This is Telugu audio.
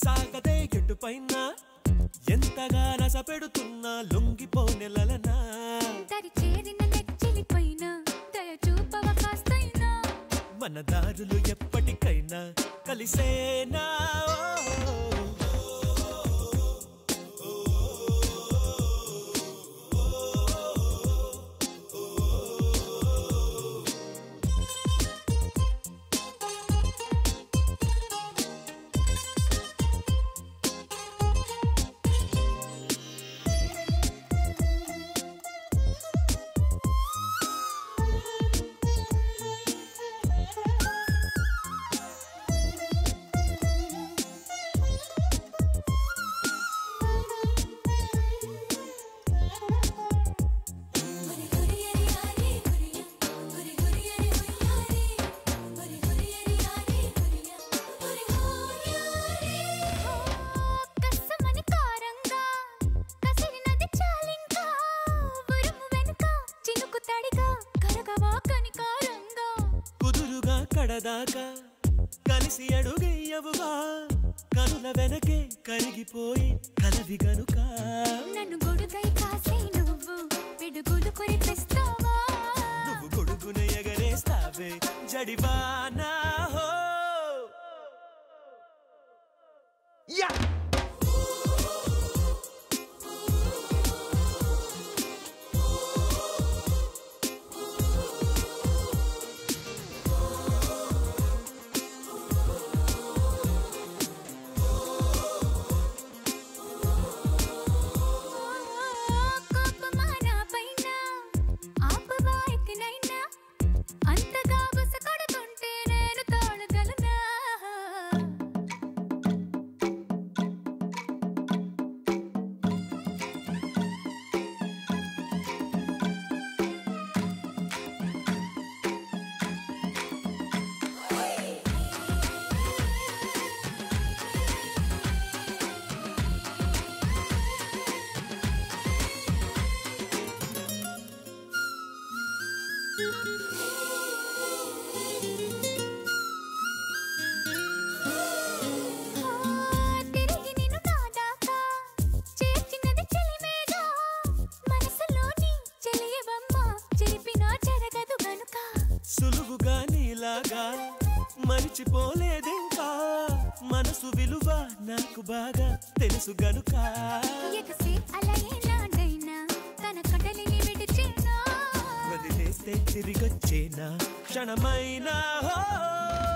సాగదే ఎటు పైన ఎంతగా నస పెడుతున్నా లొంగిపోనెలనా దరి చేరిన నెచ్చిలిపైన దయ చూపవ కాస్తైనా మన దారులు ఎప్పటికైనా కలిసేనా ఒరి ఒరియరి యారి ఒరియ ఒరి ఒరియరి ఒయ్యారి ఒరి ఒరియరి యారి ఒరియ ఒరి ఒరియరి కసమని కారంగా కసిరినది చాలింకా ఉరుము వెనుక చినుకు తడిగా కరగవా కనికారంగా కుదురుగా కడదాకా కలిసి అడుగయ్యవుగా కనుల వెనకే కరిగిపోయి కలవి గనుక నన్ను గొడుగై కాసే నువ్వు పిడుగులు కురిపిస్తావా నువ్వు గొడుగున ఎగరేస్తావే జడివానా హో యా కోపమా నా పైన ఆపవా ఎక్కనైనా అంతగా బస కడుతుంటే నేను తోడగలనా తిరిగి నిన్ను నాదాకా చేర్చినది చెలిమేగా మనసులోని చెలియవమ్మ చెరిపినా జరగదు గనుక సులువుగా నీలాగా మరిచిపోలేదింకా మనసు విలువ నాకు బాగా తెలుసు గనుక ఎగసి అలయే నాడైనా తన కడలిని విడిచినా వదిలేస్తే తిరిగొచ్చేనా క్షణమైనా హో